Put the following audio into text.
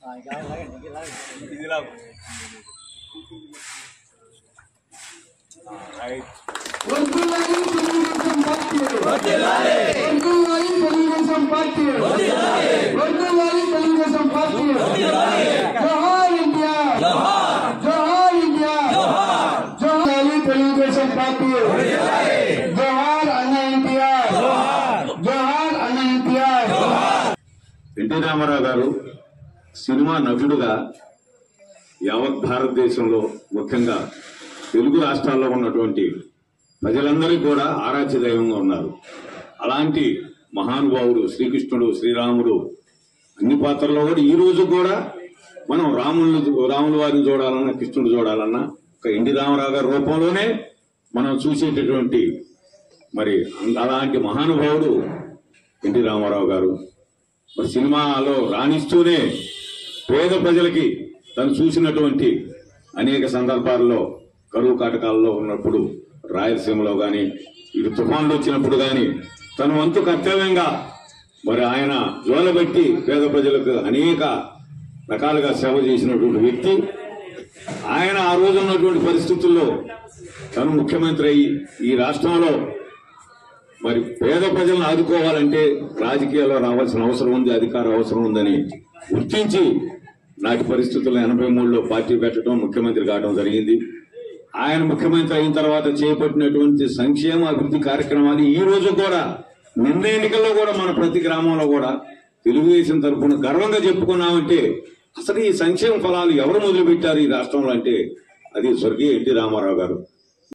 ఇది లాగు. ఆ, రైట్. వర్ధిల్లాలి తెలుగుదేశం పార్టీ వర్ధిల్లాలి తెలుగుదేశం పార్టీ వర్ధిల్లాలి తెలుగుదేశం పార్టీ జోహార్ ఇండియా జోహార్ ఇండియా జోహార్ తెలుగుదేశం పార్టీ జోహార్ అన్న ఎన్టీఆర్ జోహార్ అన్న ఎన్టీఆర్ ఎన్టీ రామారావు గారు సినిమా నటుడుగా యావత్ భారతదేశంలో ముఖ్యంగా తెలుగు రాష్ట్రాల్లో ఉన్నటువంటి ప్రజలందరికీ కూడా ఆరాధ్య దైవంగా ఉన్నారు అలాంటి మహానుభావుడు శ్రీకృష్ణుడు శ్రీరాముడు అన్ని పాత్రల్లో కూడా ఈ రోజు కూడా మనం రాముని రాముల వారిని చూడాలన్నా కృష్ణుడు చూడాలన్నా ఒక ఎన్టీ రామారావు గారి రూపంలోనే మనం చూసేటటువంటి మరి అలాంటి మహానుభావుడు ఎన్టీ రామారావు గారు మరి సినిమాలో రాణిస్తూనే పేద ప్రజలకి తను చూసినటువంటి అనేక సందర్భాల్లో కరువు కాటకాలలో ఉన్నప్పుడు రాయలసీమలో గాని ఇటు తుఫాన్లు వచ్చినప్పుడు గాని తన వంతు కర్తవ్యంగా మరి ఆయన జోలబెట్టి పేద ప్రజలకు అనేక రకాలుగా సేవ చేసినటువంటి వ్యక్తి ఆయన ఆ రోజు ఉన్నటువంటి పరిస్థితుల్లో తను ముఖ్యమంత్రి అయ్యి ఈ రాష్ట్రంలో మరి పేద ప్రజలను ఆదుకోవాలంటే రాజకీయాల్లో రావాల్సిన అవసరం ఉంది అధికార అవసరం ఉందని గుర్తించి నాటి పరిస్థితుల్లో ఎనభై మూడులో పార్టీ పెట్టడం ముఖ్యమంత్రి కావడం జరిగింది ఆయన ముఖ్యమంత్రి అయిన తర్వాత చేపట్టినటువంటి సంక్షేమ అభివృద్ధి కార్యక్రమాలు ఈ రోజు కూడా నిన్న ఎన్నికల్లో కూడా మన ప్రతి గ్రామంలో కూడా తెలుగుదేశం తరఫున గర్వంగా చెప్పుకున్నామంటే అసలు ఈ సంక్షేమ ఫలాలు ఎవరు మొదలుపెట్టారు ఈ రాష్ట్రంలో అంటే అది స్వర్గీయ ఎన్టీ రామారావు గారు